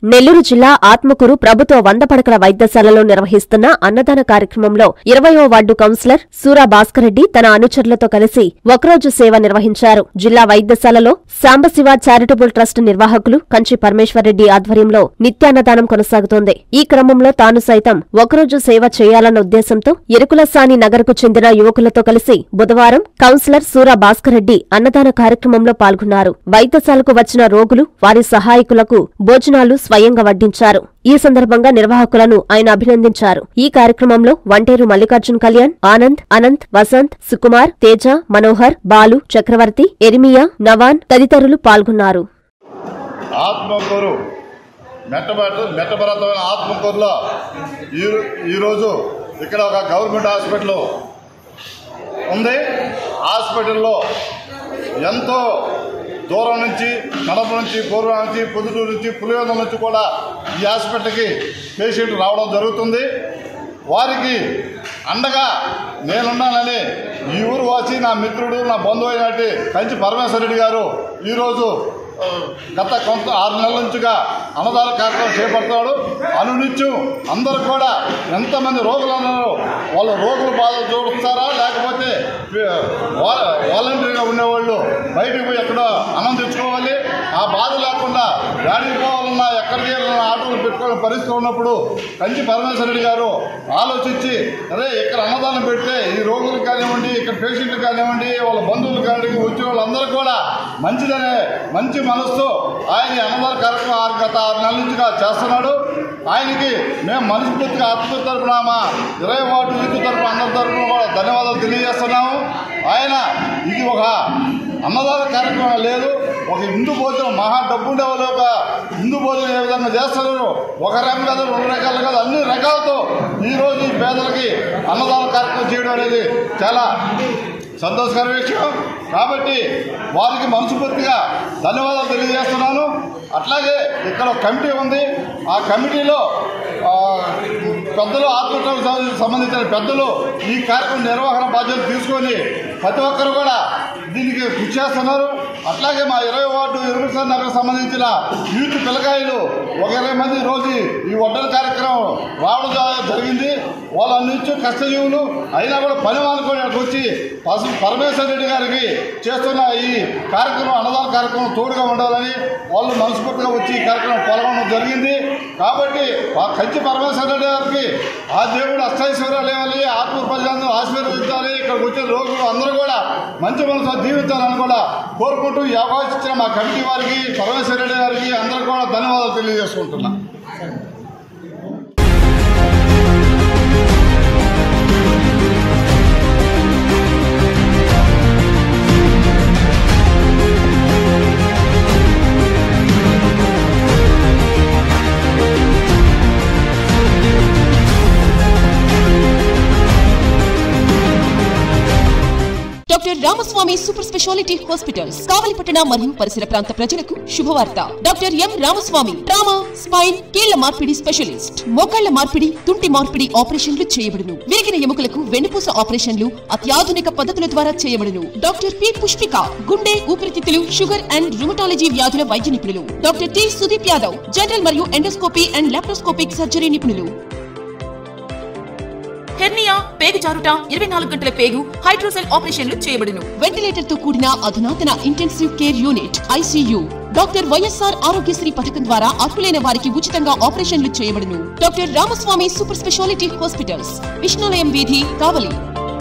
నెల్లూరు జిల్లా ఆత్మకూరు ప్రభుత్వ వంద పడకల వైద్యశాలలో నిర్వహిస్తున్న అన్నదాన కార్యక్రమంలో ఇరవయో వార్డు కౌన్సిలర్ సూరా భాస్కర్రెడ్డి తన అనుచరులతో కలిసి ఒకరోజు సేవ నిర్వహించారు జిల్లా వైద్యశాలలో సాంబశివ చారిటబుల్ ట్రస్ట్ నిర్వాహకులు కంచి పరమేశ్వరరెడ్డి ఆధ్వర్యంలో నిత్యాన్నదానం కొనసాగుతోంది ఈ క్రమంలో తాను సైతం ఒకరోజు సేవ చేయాలన్న ఉద్దేశంతో ఎరుకులసాని నగర్కు చెందిన యువకులతో కలిసి బుధవారం కౌన్సిలర్ సూరా భాస్కర్రెడ్డి అన్నదాన కార్యక్రమంలో పాల్గొన్నారు వైద్యశాలకు వచ్చిన రోగులు వారి సహాయకులకు భోజనాలు స్వయంగా వడ్డించారు ఈ సందర్భంగా నిర్వాహకులను ఆయన అభినందించారు ఈ కార్యక్రమంలో వంటేరు మల్లికార్జున్ కళ్యాణ్ ఆనంద్ అనంత్ వసంత్ సుకుమార్ తేజ మనోహర్ బాలు చక్రవర్తి ఎరిమియా నవాన్ తదితరులు పాల్గొన్నారు ఆత్మకూరు మెట్టబెట్ట మెట్టభరతమైన ఆత్మకూరులో ఈ ఈరోజు ఇక్కడ ఒక గవర్నమెంట్ హాస్పిటల్ ఉంది హాస్పిటల్లో ఎంతో దూరం నుంచి కడప నుంచి పూర్వం నుంచి పొద్దుటూరు నుంచి పులివెందుల నుంచి కూడా ఈ హాస్పిటల్కి పేషెంట్ రావడం జరుగుతుంది వారికి అండగా నేనున్నానని ఈ ఊరు వాసి నా మిత్రుడు నా బంధువు అయినట్టు కంచి పరమేశ్వరరెడ్డి గారు ఈరోజు ఆ, గత కొంత ఆరు నెలల నుంచిగా అన్నదాన కార్యక్రమం చేపడతాడు అనునిత్యం అందరూ కూడా ఎంతమంది రోగులు ఉన్నారు వాళ్ళు రోగుల బాధలు చూస్తారా లేకపోతే వా- వాలంటీర్గా ఉండేవాళ్ళు బయటకు పోయి ఎక్కడో అన్నం తెచ్చుకోవాలి ఆ బాధ లేకుండా గాడికి పోవాలన్నా ఎక్కడికి వెళ్ళాలన్నా ఆటోలు పెట్టుకునే పరిస్థితి ఉన్నప్పుడు కంచి పరమేశ్వరరెడ్డి గారు ఆలోచించి అరే ఇక్కడ అన్నదానం పెడితే ఈ రోగులకు కానివ్వండి ఇక్కడ పేషెంట్లు కానివ్వండి వాళ్ళ బంధువులు కానివ్వండి వచ్చిన వాళ్ళందరూ కూడా మంచిదనే మంచి మనసుతో ఆయన ఈ అన్నదాన కార్యక్రమం ఆరు గత ఆరు నెలల నుంచిగా చేస్తున్నాడు ఆయనకి మేము మనస్ఫూర్తిగా ఆత్మ తరపున మా ఇరవై వార్డు యూత్ తరపున అందరి తరపున కూడా ధన్యవాదాలు తెలియజేస్తున్నాము ఆయన ఇది ఒక అన్నదాన కార్యక్రమం లేదు ఒక హిందూ భోజనం మహా డబ్బు ఉండే వాళ్ళు ఒక హిందూ భోజనం ఏ విధంగా చేస్తారు ఒక రకం కాదు రెండు రకాలు కాదు అన్ని రకాలతో ఈరోజు ఈ పేదలకి అన్నదాన కార్యక్రమం చేయడం అనేది చాలా సంతోషకర విషయం కాబట్టి వారికి మనస్ఫూర్తిగా ధన్యవాదాలు తెలియజేస్తున్నాను అట్లాగే ఇక్కడ ఒక కమిటీ ఉంది ఆ కమిటీలో ఆ, పెద్దలు ఆత్మహత్యకు సంబంధించిన పెద్దలు ఈ కార్యక్రమం నిర్వహణ బాధ్యతలు తీసుకొని ప్రతి ఒక్కరు కూడా దీనికి కృషి చేస్తున్నారు అట్లాగే మా ఇరవై వార్డు ఇరుగు నగర్ సంబంధించిన యూత్ పిల్లకాయలు ఒక ఇరవై మంది రోజు ఈ వడ్డల కార్యక్రమం రావడం జ- జరిగింది వాళ్ళ నుంచి కష్టజీవులు అయినా కూడా పని మానుకొని ఇక్కడికి వచ్చి పరమ- పరమేశ్వర రెడ్డి గారికి చేస్తున్న ఈ కార్యక్రమం అన్నదాన కార్యక్రమం తోడుగా ఉండాలని వాళ్ళు మనస్ఫూర్తిగా వచ్చి ఈ కార్యక్రమం పాల్గొనడం జరిగింది కాబట్టి ఆ కంచి పరమేశ్వర రెడ్డి గారికి ఆ దేవుడు అష్టైశ్వర్యాలు ఇవ్వాలి ఆత్మ ప్రజలందరూ ఆశీర్వదించాలి ఇక్కడికి వచ్చిన రోగులు అందరూ కూడా మంచి మనసు జీవించాలని కూడా కోరుకుంటూ ఈ అవకాశం ఇచ్చిన మా కమిటీ వారికి పరమేశ్వర రెడ్డి గారికి అందరూ కూడా ధన్యవాదాలు తెలియజేసుకుంటున్నా doctor Ramaswamy super speciality hospitals కావలిపట్టణ మరియు పరిసర ప్రాంత ప్రజలకు శుభవార్త doctor M Ramaswamy trauma spine కీళ్ల మార్పిడి స్పెషలిస్ట్ మోకాళ్ల మార్పిడి తుంటి మార్పిడి ఆపరేషన్లు చేయబడును విరిగిన ఎముకలకు వెన్నుపూస ఆపరేషన్లు అత్యాధునిక పద్ధతుల ద్వారా చేయబడును డాక్టర్ పి పుష్పిక గుండె ఊపిరితిత్తులు షుగర్ అండ్ రుమటాలజీ వ్యాధుల వైద్య నిపుణులు doctor T Sudeep Yadav general మరియు ఎండోస్కోపీ అండ్ లాప్రోస్కోపిక్ సర్జరీ నిపుణులు హెర్నియా పేగు జారుట ఇరవై నాలుగు గంటల పేగు హైడ్రోసెల్ ఆపరేషన్లు చేయబడును వెంటిలేటర్ తో కూడిన అధునాతన intensive care unit ICU doctor YSR Aarogyasri పథకం ద్వారా అర్హులైన వారికి ఉచితంగా ఆపరేషన్లు చేయబడును doctor Ramaswamy super speciality hospitals విష్ణులయం వీధి కావలి